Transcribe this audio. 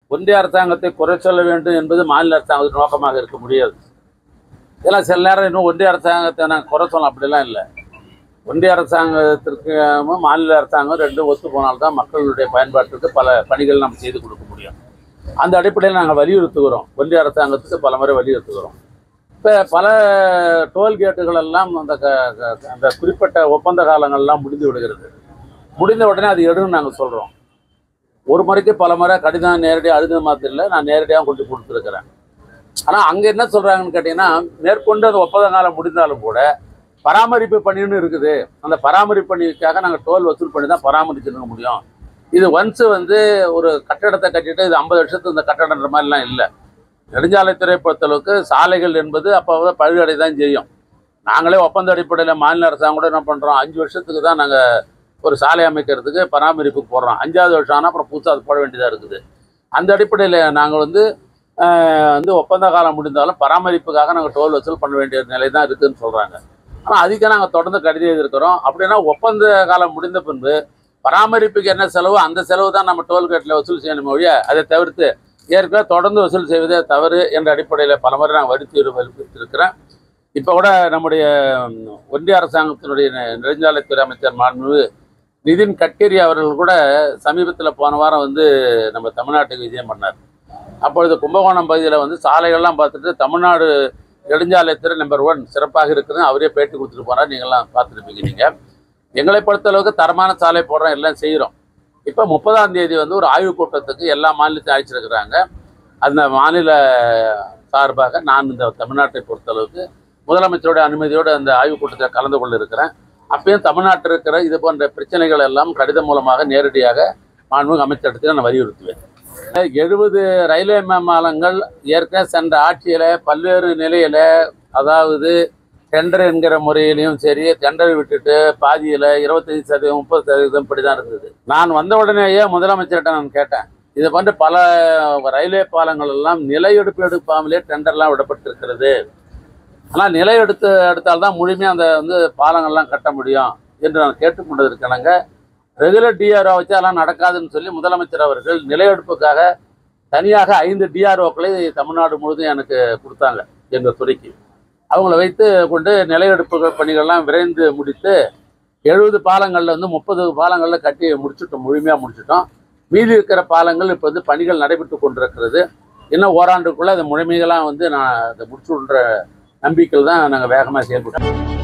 ஒன்றிய அரசாங்கத்தை குறை சொல்ல வேண்டும் என்பது மாநில அரசாங்கத்தின் நோக்கமாக இருக்க முடியாது இதெல்லாம் சில நேரம் இன்னும் ஒன்றிய அரசாங்கத்தை நான் குறை சொல்லலாம் அப்படிலாம் இல்லை ஒன்றிய அரசாங்கத்திற்கு மாநில அரசாங்கம் ரெண்டும் ஒத்து போனால்தான் மக்களுடைய பயன்பாட்டுக்கு பல பணிகள் நம்ம செய்து கொடுக்க முடியும் அந்த அடிப்படையில் நாங்கள் வலியுறுத்துகிறோம் ஒன்றிய அரசாங்கத்துக்கு பல முறை வலியுறுத்துகிறோம் இப்போ பல டோல்கேட்டுகள் எல்லாம் அந்த க- க- அந்த குறிப்பிட்ட ஒப்பந்த காலங்கள்லாம் முடிந்து விடுகிறது முடிந்த உடனே அது எடுன்னு நாங்கள் சொல்கிறோம் ஒரு முறைக்கு பல முறை கடிதம் நேரடியாக அழுத மாதிரி நான் நேரடியாக கொண்டு கொடுத்துருக்குறேன் ஆனால் அங்கே என்ன சொல்கிறாங்கன்னு கேட்டிங்கன்னா மேற்கொண்டு அந்த ஒப்பந்த காலம் முடிந்தாலும் கூட பராமரிப்பு பணின்னு இருக்குது அந்த பராமரிப்பு பணிக்காக நாங்கள் டோல் வசூல் பண்ணி தான் பராமரிச்சிருக்க முடியும் இது ஒன்ஸ் வந்து ஒரு கட்டடத்தை கட்டிட்டு இது ஐம்பது வருஷத்துக்கு இந்த கட்டடன்ற மாதிரிலாம் இல்லை நெடுஞ்சாலைத்துறை பொறுத்தளவுக்கு சாலைகள் என்பது அப்போ பழுதடை தான் செய்யும் நாங்களே ஒப்பந்த அடிப்படையில் மாநில அரசாங்கம் கூட என்ன பண்ணுறோம் அஞ்சு வருஷத்துக்கு தான் நாங்கள் ஒரு சாலை அமைக்கிறதுக்கு பராமரிப்புக்கு போடுறோம் அஞ்சாவது வருஷம் ஆனால் அப்புறம் புதுசாக அது போட வேண்டியதாக இருக்குது அந்த அடிப்படையில் நாங்கள் வந்து ஆஹ், வந்து ஒப்பந்த காலம் முடிந்தாலும் பராமரிப்புக்காக நாங்கள் டோல் வசூல் பண்ண வேண்டிய நிலை தான் இருக்குதுன்னு சொல்கிறாங்க ஆனால் அதுக்கே நாங்கள் தொடர்ந்து கடிதம் எழுதியிருக்கிறோம் அப்படின்னா ஒப்பந்த காலம் முடிந்த பின்பு பராமரிப்புக்கு என்ன செலவு அந்த செலவு தான் நம்ம டோல்கேட்டில் வசூல் செய்யணும் ஒழிய அதை தவிர்த்து ஏற்கனவே தொடர்ந்து வசூல் செய்வதே தவறு என்ற அடிப்படையில் பலமுறை நான் வலித்து வலியுறுத்தியிருக்கிறேன் இப்போ கூட நம்முடைய ம், ஒன்றிய அரசாங்கத்தினுடைய நெ- நெடுஞ்சாலைத்துறை அமைச்சர் மாண்பு நிதின் கட்கரி அவர்கள் கூட சமீபத்தில் போன வாரம் வந்து நம்ம தமிழ்நாட்டுக்கு விஜயம் பண்ணார் அப்பொழுது கும்பகோணம் பகுதியில் வந்து சாலைகள்லாம் பார்த்துட்டு தமிழ்நாடு நெடுஞ்சாலைத்துறை நம்பர் ஒன் சிறப்பாக இருக்குதுன்னு அவரே பேட்டி கொடுத்துட்டு போனார் நீங்கள்லாம் பார்த்துருப்பீங்க நீங்கள் எங்களை பொறுத்தளவுக்கு தரமான சாலை போடுறோம் எல்லாம் செய்கிறோம் இப்போ முப்பதாம் தேதி வந்து ஒரு ஆய்வுக் கூட்டத்துக்கு எல்லா மாநிலத்தையும் அழைச்சிருக்கிறாங்க அந்த மாநில சார்பாக நான் இந்த தமிழ்நாட்டை பொறுத்தளவுக்கு முதலமைச்சருடைய அனுமதியோடு அந்த ஆய்வுக் கூட்டத்தில் கலந்து கொள்ள இருக்கிறேன் அப்பயும் தமிழ்நாட்டில் இருக்கிற இது போன்ற பிரச்சனைகள் எல்லாம் கடிதம் மூலமாக நேரடியாக மாண்புமிகு அமைச்சரிடத்தில் நான் வலியுறுத்துவேன் எழுபது ரயில்வே மேம்பாலங்கள் ஏற்கனவே சென்ற ஆட்சியில் பல்வேறு நிலையில் அதாவது டெண்டர் என்கிற முறையிலையும் சரி டெண்டர் விட்டுட்டு பாதியில் இருபத்தஞ்சி சதவீதம் முப்பது சதவீதம் இப்படி தான் இருந்தது நான் வந்த உடனேயே முதலமைச்சர்கிட்ட நான் கேட்டேன் இது போன்ற பல ரயில்வே பாலங்கள் எல்லாம் நிலை எடுப்பு எடுப்பாமலே டெண்டர்லாம் விடப்பட்டிருக்கிறது ஆனால் நிலை எடுத்து எடுத்தால்தான் முழுமையாக அந்த வந்து பாலங்கள்லாம் கட்ட முடியும் என்று நான் கேட்டுக்கொண்டதற்கிணங்க ரெகுலர் டிஆர்ஓ வச்சு அதெல்லாம் நடக்காதுன்னு சொல்லி முதலமைச்சர் அவர்கள் நிலையெடுப்புக்காக தனியாக ஐந்து டிஆர்ஓக்களை தமிழ்நாடு முழுதும் எனக்கு கொடுத்தாங்க எங்கள் துறைக்கு அவங்கள வைத்து கொண்டு நிலையெடுப்பு பணிகள்லாம் விரைந்து முடித்து எழுபது பாலங்களில் வந்து முப்பது பாலங்களில் கட்டி முடிச்சுட்டோம் முழுமையாக முடிச்சிட்டோம் மீதி இருக்கிற பாலங்கள் இப்போ வந்து பணிகள் நடைபெற்று கொண்டிருக்கிறது இன்னும் ஓராண்டுக்குள்ளே அந்த முழுமைகளாக வந்து நான் அதை முடிச்சு விடுற நம்பிக்கையில் தான் நாங்கள் வேகமாக செயல்பட்டோம்